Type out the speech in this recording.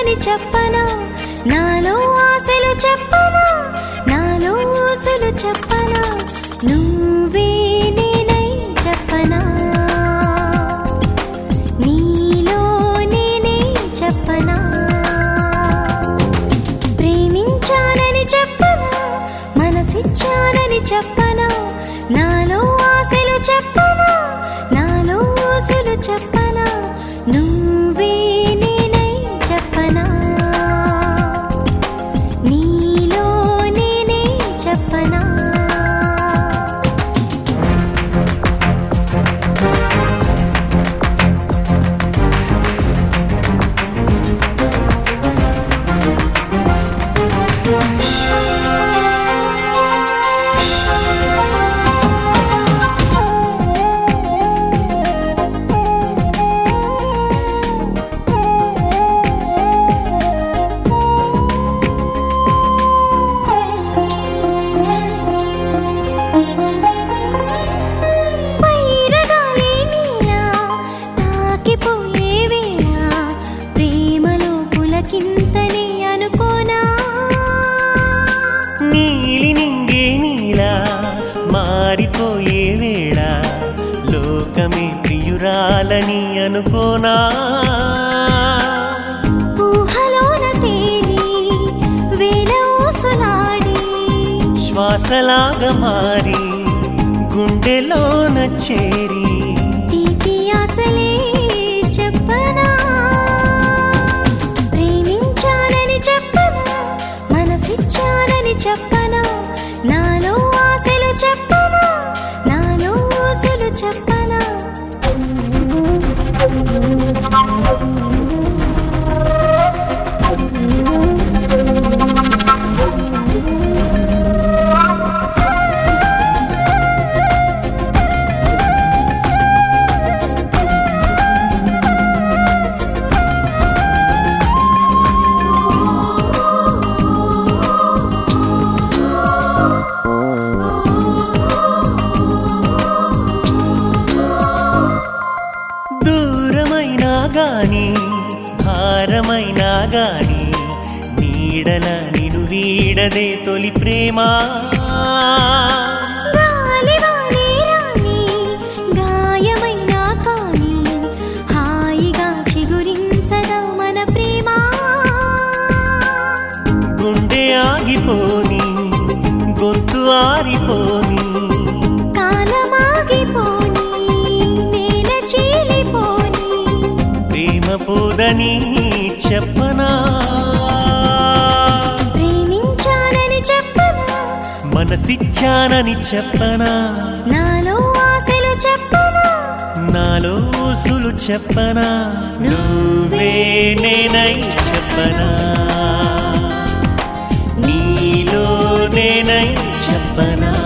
నమ్మించానని చెప్పనా నాలో ఆశలు చెప్పనా నాలో ఊసులు చెప్పనా నువ్వే నేనై చెప్పనా నీలో నేనే చెప్పనా ప్రేమించానని చెప్పనా మనసిచ్చానని చెప్పనా నాలో ఆశలు చెప్పనా నాలో ఊసులు చెప్పనా నువ్వే నేనై చెప్పనా నీలో నేనే చెప్పనా పైరగాలి నీలా తాకిపోయే వేళ ప్రేమలో పులకింతని అనుకోనా నీలి నింగే నీలా మారిపోయే వేళ లోకమే ప్రియురాలని అనుకోనా ఊహలోన తేలి వేల ఊసులాడి శ్వాసలాగా మారి గుండెలోన చేరి తీపి ఆశలే చెప్పనా ప్రేమించానని చెప్పనా మనసిచ్చానని చెప్పనా నాలో ఆశలు చెప్పనా నాలో ఊసులు చెప్పనా దూరమైనా గాని భారమైనా గాని నీడల నిను వీడదే తొలి ప్రేమ గాలి వానే రాని గాయమైనా కానీ హాయిగా చిగురించదా మన ప్రేమ గుండె ఆగిపోని గొంతు ఆరిపోని కాలమాగిపోని నేల చీలిపోని ప్రేమ పోదని చెప్పనా ప్రేమించానని చెప్పనా మనసిచ్చానని చెప్పనా నాలో ఆశలు చెప్పనా నాలో ఊసులు చెప్పనా నువ్వే నేనై చెప్పనా నీలో నేనై చెప్పనా